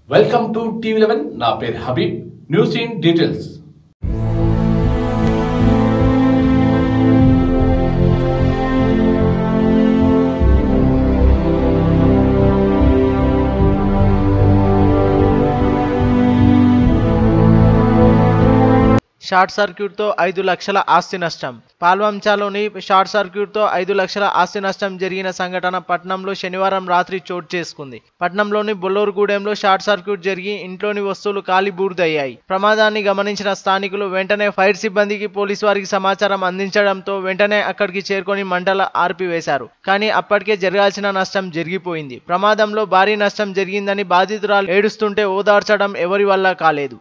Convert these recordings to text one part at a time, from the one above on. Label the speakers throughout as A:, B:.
A: Welcome to TV eleven నా పేరు Habib news in details
B: short సర్క్యూట్తో ఐదు లక్షల ఆస్తి నష్టం పాల్వంచాలోని షార్ట్ సర్క్యూట్తో ఐదు లక్షల ఆస్తి నష్టం జరిగిన సంఘటన పట్నంలో శనివారం రాత్రి చోటు చేసుకుంది పట్నంలోని బొల్లూరుగూడెంలో షార్ట్ సర్క్యూట్ జరిగి ఇంట్లోని వస్తువులు కాలి బూడిదయ్యాయి ప్రమాదాన్ని గమనించిన స్థానికులు వెంటనే ఫైర్ సిబ్బందికి పోలీసు వారికి సమాచారం అందించడంతో వెంటనే అక్కడికి చేరుకొని మంటల ఆర్పివేశారు కానీ అప్పటికే జరగాల్సిన నష్టం జరిగిపోయింది ప్రమాదంలో భారీ నష్టం జరిగిందని బాధితురాలు ఏడుస్తుంటే ఓదార్చడం ఎవరి వల్ల కాలేదు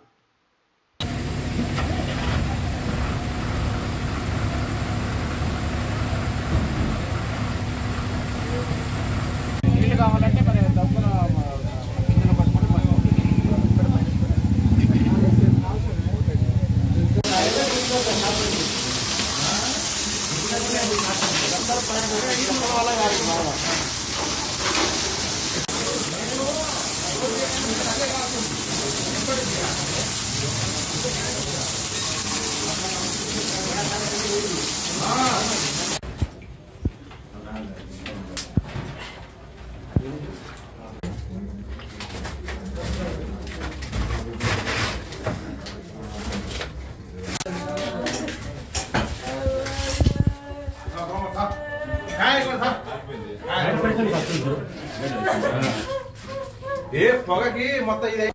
C: ఏ పొగకి మొత్తం ఇది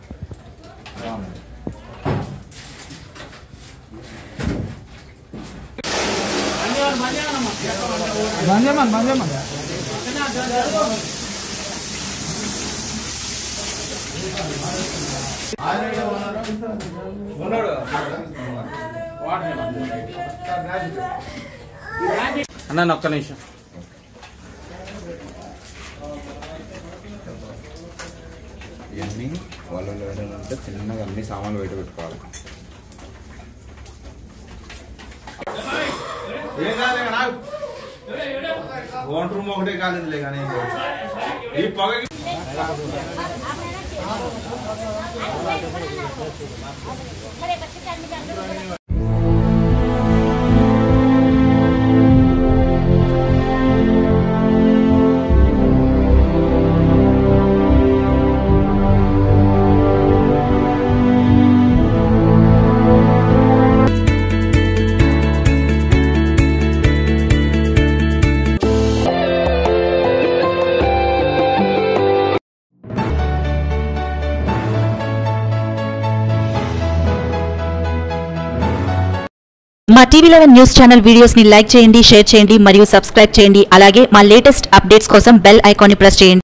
C: ఉన్నాడు
D: అన్న ఒక్క నిమిషం
E: ఇవన్నీ వాళ్ళు అంటే చిన్నగా అన్ని సామాన్లు బయట పెట్టుకోవాలి
C: ఏం కాదులే కానీ ఆగు. ఓన్ రూమ్ ఒకటే కాలేదులే కానీ ఈ పొగకి
F: మా TV eleven news channel videos ని లైక్ చేయండి షేర్ చేయండి మరియు సబ్స్క్రైబ్ చేయండి అలాగే మా లేటెస్ట్ అప్డేట్స్ కోసం బెల్ ఐకాన్ ని ప్రెస్ చేయండి